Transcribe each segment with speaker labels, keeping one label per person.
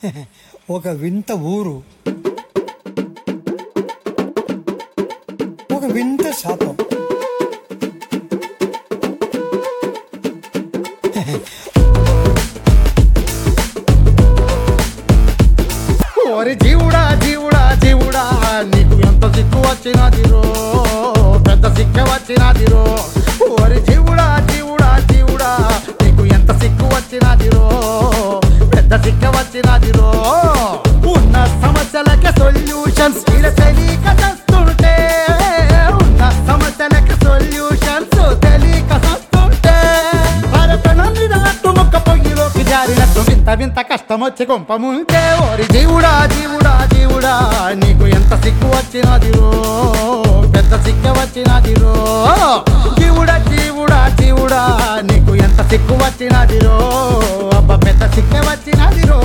Speaker 1: ఒక వింత ఊరు ఒక వింత శాపం
Speaker 2: ఓరి జీవుడా జీవుడా జీవుడా నీకు ఎంత సిక్కు వచ్చినది రో పెద్ద సిక్క వచ్చినది రో ఓరి జీవుడా జీవుడా జీవుడా నీకు ఎంత సిక్కు వచ్చినది రో పెద్ద సిక్క వచ్చినది రో ఉన్న సమస్యలకి సొల్యూషన్స్ తెలియక చస్తుంటే ఉన్న సమస్యలకి సొల్యూషన్స్ తెలియక చస్తుంటే భారతనం మీద అట్టు ముక్క పొయ్యిలోకి జారినట్టు వింత వింత కష్టం వచ్చి కొంపముంటే ఓరి జీవుడా జీవుడా జీవుడా నీకు ఎంత సిగ్గు వచ్చినది రో పెద్ద సిగ్గ వచ్చినది రో జీవుడా జీవుడా జీవుడా నీకు ఎంత సిగ్గు వచ్చినది రో అబ్బ పెద్ద సిగ్గ వచ్చినది రో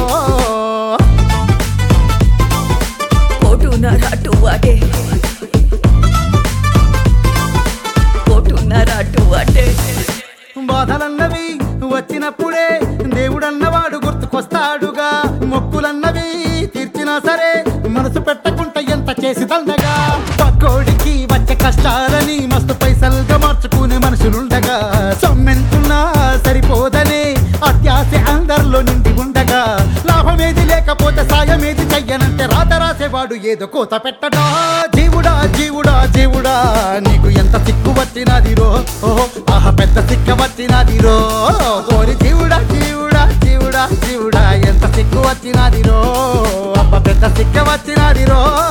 Speaker 3: పోటున్నారా అటు అటే పోటున్నారా అటు అటే
Speaker 2: బాధలన్నవి వచ్చినప్పుడే దేవుడన్నవాడు గుర్తుకొస్తాడుగా మొక్కులన్నవి తీర్చినా సరే మనసు పెట్టకుండా ఎంత చేసి దండగా పక్కోడికి వచ్చే కష్టాలని మస్తు పైసలుగా మార్చుకునే మనుషులుండగా సొమ్మెంతున్నా సరిపోదనే అత్యాశ అందరిలో నిండి ఉండగా లాభమేది లేకపోతే సాయమేది చెయ్యనంటే రాత రాసేవాడు ఏదో కోత పెట్టడా జీవుడా జీవుడా జీవుడా నీకు ఎంత సిక్కు వచ్చినది రో ఓహో ఆహా పెద్ద సిక్క వచ్చినది రో ఓరి జీవుడా జీవుడా జీవుడా జీవుడా ఎంత సిక్కు వచ్చినది రో అబ్బ పెద్ద సిక్క వచ్చినది రో